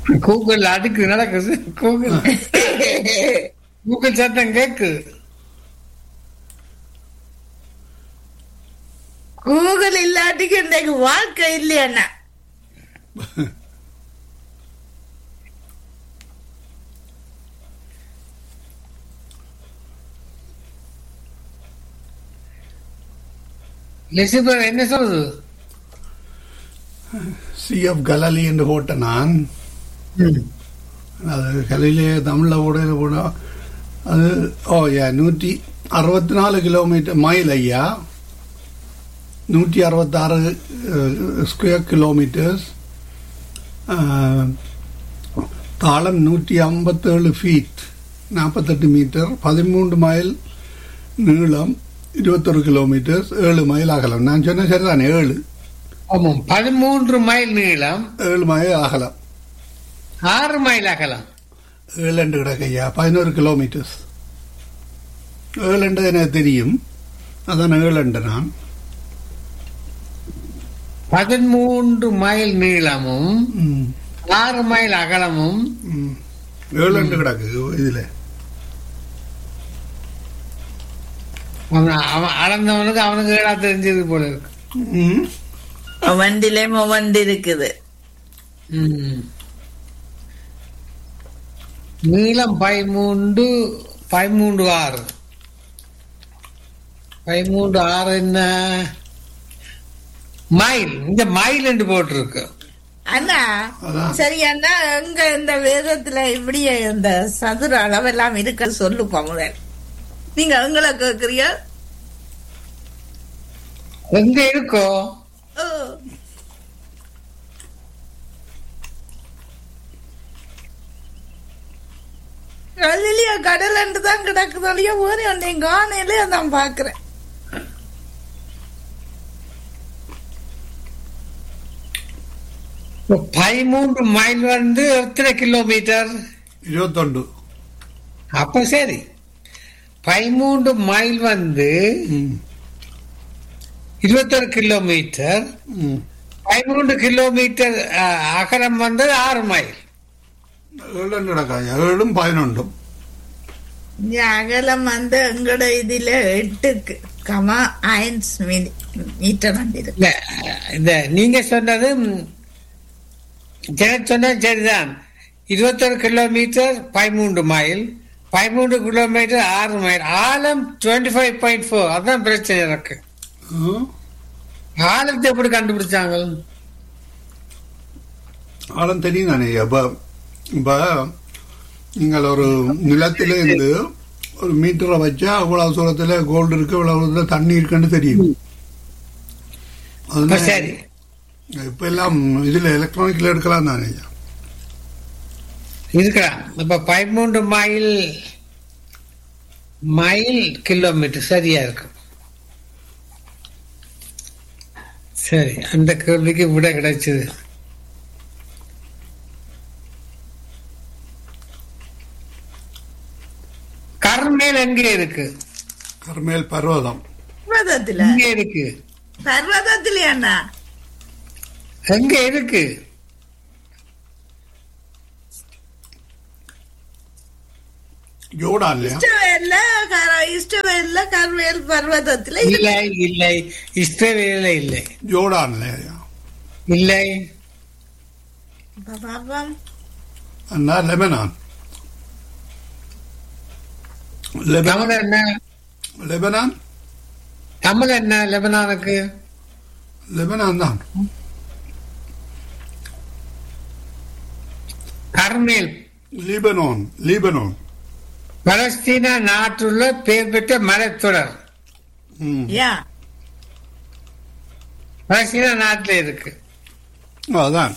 Google அடுக்கு நடக்குது Google Google சத்தம் கேக்குது கூகுள் இல்லாட்டிக்கு இன்றைக்கு வாழ்க்கை இல்லையண்ணா லிசிபர் என்ன சொல்லுது சிஎஃப் கலாலி என்று போட்ட நான் அது கலையிலே தமிழில் கூட இது கூட அது ஓ யா நூற்றி அறுபத்தி நாலு கிலோமீட்டர் மைல் ஐயா நூற்றி அறுபத்தாறு ஸ்கொயர் கிலோமீட்டர்ஸ் தாளம் நூற்றி ஐம்பத்தேழு ஃபீட் நாற்பத்தெட்டு மீட்டர் பதிமூன்று மைல் நீளம் இருபத்தொரு கிலோமீட்டர்ஸ் ஏழு மைல் அகலம் நான் சொன்ன சரிதானே ஏழு ஆமாம் பதிமூன்று மைல் நீளம் ஏழு மைல் அகலம் ஆறு மைல் அகலம் ஏழண்டு கிடக்கையா பதினோரு கிலோமீட்டர்ஸ் ஏழண்டு எனக்கு தெரியும் அதான் ஏழண்டு நான் பதிமூன்று மைல் நீளமும் ம், ஆறு மைல் அகலமும் ம். ஏழண்டு கிடக்கு இதுல அவன் அவன் அளந்தவனுக்கு அவனுக்கு ஏடா தெரிஞ்சது போல இருக்கு ம். வண்டிலே வண்டி இருக்குது ம். நீளம் பதிமூன்று பதிமூன்று ஆறு பதிமூன்று ஆறு என்ன மைல் இந்த மைல் என்று போட்டிருக்கு அண்ணா அதான். சரி அண்ணா எங்க இந்த வேதத்துல இப்படியே இந்த சதுர அளவெல்லாம் இருக்க சொல்லுப்பா முதல் நீங்க எங்களை கேக்குறியா எங்க இருக்கோ ஓ. அதுலயே கடல் தான் கிடக்குதோடய ஒரு ஒன்றையும் காணையிலே நான் பாக்குறேன் இப்ப பதிமூன்று மைல் வந்து எத்தனை கிலோமீட்டர் இருபத்தொண்டு அப்ப சரி பதிமூன்று மைல் வந்து ம், இருபத்தொரு கிலோமீட்டர் ம். பதிமூன்று கிலோமீட்டர் அஹ், அகலம் வந்து ஆறு மைல் ஏழண்டு கிடக்காயா ஏழும் பதினொன்றும் இந்த அகலம் வந்து எங்கட இதுல எட்டு கமா ஐன்ஸ் மீட்டர் வந்து இருக்கு இல்ல இந்த நீங்க சொன்னது ம், ஜெகத் சொன்னது சரிதான் இருபத்தொரு கிலோமீட்டர் பதிமூன்று மைல் பதிமூன்று கிலோமீட்டர் ஆறு மைல் ஆழம் டுவெண்ட்டி ஃபைவ் பாயிண்ட் ஃபோர் அதான் பிரச்சனை எனக்கு ம். ஆழத்தை எப்படி கண்டுபிடிச்சாங்க ஆழம் தெரியும் தானே இப்ப இப்ப நீங்கள் ஒரு நிலத்தில இருந்து ஒரு மீட்டரை வச்சா அவ்வளவு தூரத்துல கோல்டு இருக்கு இவ்வளவு தூரத்துல தண்ணி இருக்குன்னு தெரியும் இப்ப அதனால சரி இப்ப எல்லாம் இதுல எலக்ட்ரானிக்ல எடுக்கலாம் தானே ஐயா இருக்கலாம் இப்ப பதிமூன்று மைல் மைல் கிலோமீட்டர் சரியா இருக்கு சரி அந்த கேள்விக்கு விட கிடைச்சது கர்மேல் எங்க இருக்கு கர்மேல் பர்வதம் பர்வதத்துல இங்க இருக்கு பர்வதத்துல அண்ணா எங்க இருக்கு ஜோர்டான்லயா இஷ்டவேல்ல கர- இஷ்டவேல்ல கர்வேல் பர்வதத்துல இருக்கு. இல்லை இல்லை இஸ்ரேலில் இல்லை ஜோர்டான்லயா இல்லை இப்ப பாப்போம். அண்ணா லெபனான் லெபனான் தமிழ் என்ன லெபனான் தமிழ் என்ன லெபனானுக்கு லெபனான் தான் கர்மேல் லீபனோன் லீபனோன் பலஸ்தீன நாட்டுள்ள பெயர் பெற்ற மலைத்தொடர் ம். யா பலஸ்தீன நாட்டில் இருக்கு அதான்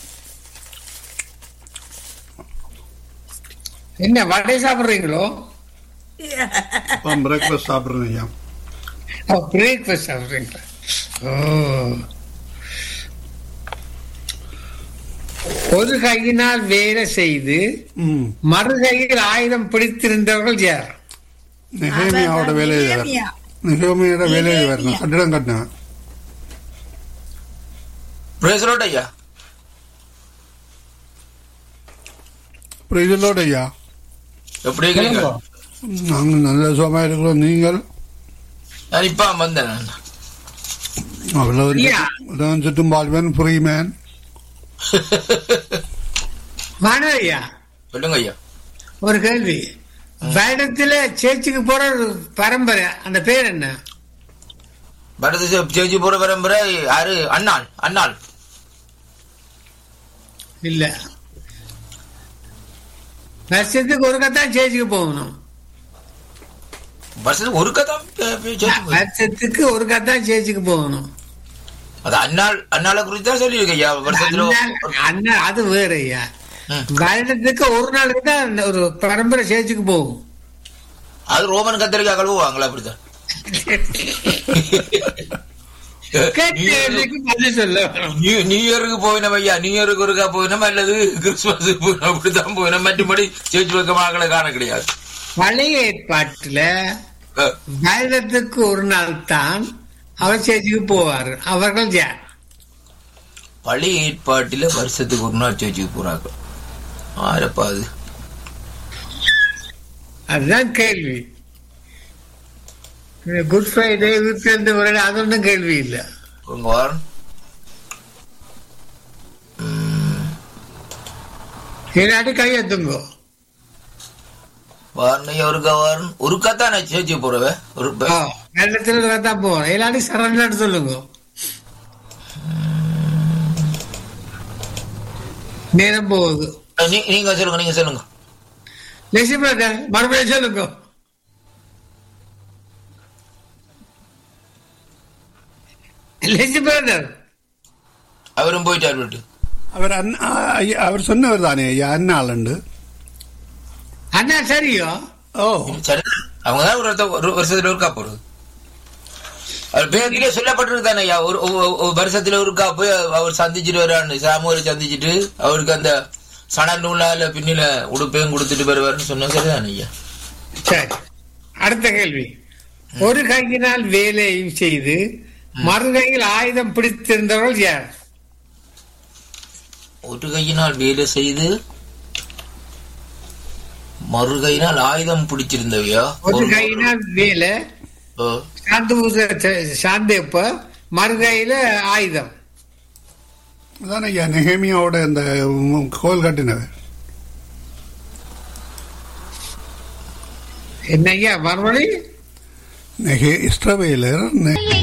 என்ன வடை சாப்பிடுறீங்களோ பிரேக்ஃபாஸ்ட் சாப்பிட்றேன் ஐயா பிரேக்ஃபாஸ்ட் சாப்பிடுறீங்களா ஓ ஒரு கையினால் வேலை செய்து ம் மறு கையில் ஆயுதம் பிடித்திருந்தவர்கள் யார் நெகேமியாவோட வேலையில் வரணும் நெகேமியா. நெகேமியோட வேலையில் வரணும் நெகேமியா. கட்டிடம் கட்டினேன் பிரேசலோட் ஐயா அப்புறம் இதோட ஐயா எப்படி இருக்கீங்க நாங்கள் நல்ல சுகமா இருக்கிறோம் நீங்கள் நான் இப்ப வந்தேன் நான். அவ்வளவு ஐயா. உலகம் சுற்றும் வாழ்வன் ஃப்ரீ மேன் மாணவரியா சொல்லுங்க ஐயா ஒரு கேள்வி வருடத்துல சேர்ச்சுக்கு போற ஒரு பரம்பரை அந்த பேர் என்ன பரத சேஜி போற பரம்பரை யாரு அண்ணாள் அண்ணாள் இல்ல வருஷத்துக்கு ஒரு தான் சேர்ச்சுக்கு போகணும் வருஷத்துக்கு ஒரு கதை சேஜி போய். வருஷத்துக்கு ஒரு தான் சேர்ச்சுக்கு போகணும் அது அண்ணாள் அண்ணாளை குறித்து தான் சொல்லியிருக்க ஐயா வருஷத்துல அண்ணா- அண்ணா அது வேற ஐயா ம். வருடத்துக்கு ஒரு நாளுக்கு தான் அந்த ஒரு பரம்பரை சேர்ச்சுக்கு போகும் அது ரோமன் கத்திரிக்காய் கழுவுவாங்களா அப்படித்தான் கேட்டதுக்கு பதில் சொல்ல வேணும். நியூ நியூ இயருக்கு போயினோம் ஐயா நியூ இயருக்கு ஒருக்கா போயினோம் அல்லது கிறிஸ்துமஸ் போயினோம் அப்படித்தான் போயினோம் மற்றபடி சேர்ச்சி வைக்கமாக காண கிடையாது பழைய ஏற்பாட்டுல அஹ், வருடத்துக்கு ஒரு நாள் தான் அவர் சேர்ச்சுக்கு போவார் அவர்கள் யார் பழைய ஏற்பாட்டில வருஷத்துக்கு ஒரு நாள் சேர்ச்சிக்கு போறாங்க ஆரப்பா அது அதுதான் கேள்வி குட் ஃப்ரைடே வீட்டிலிருந்து வரல அது ஒன்றும் கேள்வி இல்லை உங்க வாரம் இல்லாட்டி கையெத்துங்கோ வாரணம் ஒருக்கா வாரம் ஒருக்கா தான் நான் சேர்ச்சி போறவ ஒரு ஆ, வருடத்துல தான் போவோம் இல்லாட்டி சரண்டர் சொல்லுங்க நேரம் போகுது நீ- நீங்க சொல்லுங்க நீங்க சொல்லுங்க லட்சுமி பிரதர் மறுபடியும் சொல்லுங்க லட்சுமி பிரதர் அவரும் போயிட்டார் விட்டு அவர் அண்ணா ஐயா, அவர் சொன்னவர் தானே ஐயா அண்ணாளுண்டு அண்ணா சரியோ ஓ சரி அவங்க தான் ஒரு வருத்த- ஒரு வருஷத்துல ஒருக்கா போறது அவர் பேர்லயே சொல்லப்பட்டிருக்கு தானே ஐயா ஒரு ஒரு- ஒரு வருஷத்துல ஒருக்கா போய் அவர் சந்திச்சுட்டு வரான்னு சாமுவரை சந்திச்சுட்டு அவருக்கு அந்த சணல் நூலால பின்னில உடுப்பையும் கொடுத்துட்டு வருவாருன்னு சொன்ன சரிதானே ஐயா சரி அடுத்த கேள்வி ஒரு கையினால் வேலையும் செய்து மறு கையில் ஆயுதம் பிடித்திருந்தவர்கள் யார் ஒரு கையினால் வேலை செய்து மறு கையினால் ஆயுதம் பிடிச்சிருந்தவையா ஒரு கையினால் வேலை ஓ, சாந்து சாந்தப்ப மறு கையில ஆயுதம் அதானே ஐயா நெஹேமியாவோட இந்த உம், கோயில் கட்டினவர் என்னய்யா மறுபடி நெஹே இஸ்ரவேலர் நெ-